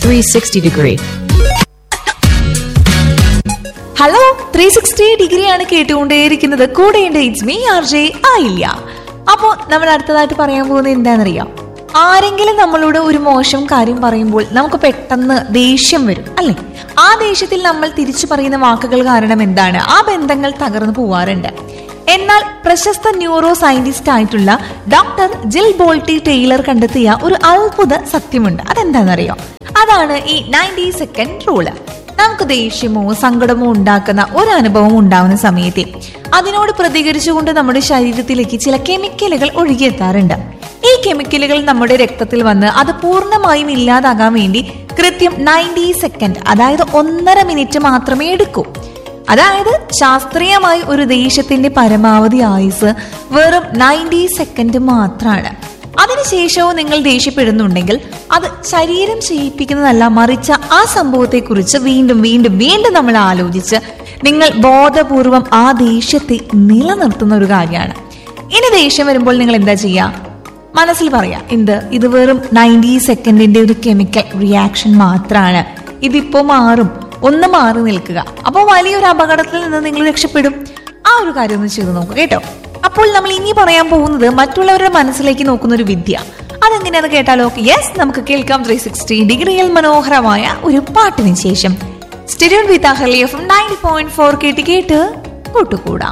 360 degree. Hello three sixty ഡിഗ്രിയാണ് കേട്ടുകൊണ്ടേയിരിക്കുന്നത് കൂടെയുണ്ട് it's me R J ആയില്ല അപ്പോൾ നമ്മൾ അടുത്തതായിട്ട് പറയാൻ പോകുന്നത് എന്താണെന്നറിയാം ആരെങ്കിലും നമ്മളോട് ഒരു മോശം കാര്യം പറയുമ്പോൾ നമുക്ക് പെട്ടെന്ന് ദേഷ്യം വരും അല്ലെ ആ ദേഷ്യത്തിൽ നമ്മൾ തിരിച്ചു പറയുന്ന വാക്കുകൾ കാരണം എന്താണ് ആ ബന്ധങ്ങൾ തകർന്നു പോവാറുണ്ട് എന്നാൽ പ്രശസ്ത ന്യൂറോ സയന്റിസ്റ്റ് ആയിട്ടുള്ള ഡോക്ടർ ജിൽ ബോൾട്ടി ടൈലർ കണ്ടെത്തിയ ഒരു അത്ഭുത സത്യമുണ്ട് അതെന്താണെന്നറിയോ അതാണ് ഈ നയൻറ്റി സെക്കൻഡ് റൂള് നമുക്ക് ദേഷ്യമോ സങ്കടമോ ഉണ്ടാക്കുന്ന ഒരു അനുഭവം ഉണ്ടാവുന്ന സമയത്തെ അതിനോട് പ്രതികരിച്ചുകൊണ്ട് നമ്മുടെ ശരീരത്തിലേക്ക് ചില കെമിക്കലുകൾ ഒഴുകിയെത്താറുണ്ട് ഈ കെമിക്കലുകൾ നമ്മുടെ രക്തത്തിൽ വന്ന് അത് പൂർണ്ണമായും ഇല്ലാതാകാൻ വേണ്ടി കൃത്യം നയൻറ്റി സെക്കൻഡ് അതായത് ഒന്നര മിനിറ്റ് മാത്രമേ എടുക്കൂ അതായത് ശാസ്ത്രീയമായി ഒരു ദേശത്തിന്റെ പരമാവധി ആയുസ് വെറും നയൻറ്റി സെക്കൻഡ് മാത്രമാണ് അതിനുശേഷവും നിങ്ങൾ ദേഷ്യപ്പെടുന്നുണ്ടെങ്കിൽ അത് ശരീരം ചെയ്യിപ്പിക്കുന്നതല്ല മറിച്ച ആ സംഭവത്തെക്കുറിച്ച് വീണ്ടും വീണ്ടും വീണ്ടും നമ്മൾ ആലോചിച്ച് നിങ്ങൾ ബോധപൂർവം ആ ദേഷ്യത്തെ നിലനിർത്തുന്ന ഒരു കാര്യമാണ് ഇനി ദേഷ്യം വരുമ്പോൾ നിങ്ങൾ എന്താ ചെയ്യുക മനസ്സിൽ പറയാം എന്ത് ഇത് വെറും നയൻറ്റി സെക്കൻഡിന്റെ ഒരു കെമിക്കൽ റിയാക്ഷൻ മാത്രമാണ് ഇതിപ്പോ മാറും ഒന്ന് മാറി നിൽക്കുക അപ്പോൾ വലിയൊരു അപകടത്തിൽ നിന്ന് നിങ്ങൾ രക്ഷപ്പെടും ആ ഒരു കാര്യം ഒന്ന് ചെയ്തു നോക്കുക കേട്ടോ അപ്പോൾ നമ്മൾ ഇനി പറയാൻ പോകുന്നത് മറ്റുള്ളവരുടെ മനസ്സിലേക്ക് നോക്കുന്ന ഒരു വിദ്യ അതെങ്ങനെയാന്ന് കേട്ടാലോ യെസ് നമുക്ക് കേൾക്കാം ത്രീ സിക്സ്റ്റി ഡിഗ്രിയിൽ മനോഹരമായ ഒരു പാട്ടിന് ശേഷം സ്റ്റെരിയോൺ വിത്ത് അഹർലി എഫ് നയൻറ്റി പോയിന്റ് ഫോർ കേട്ട് കേട്ട് കൂട്ടുകൂടാം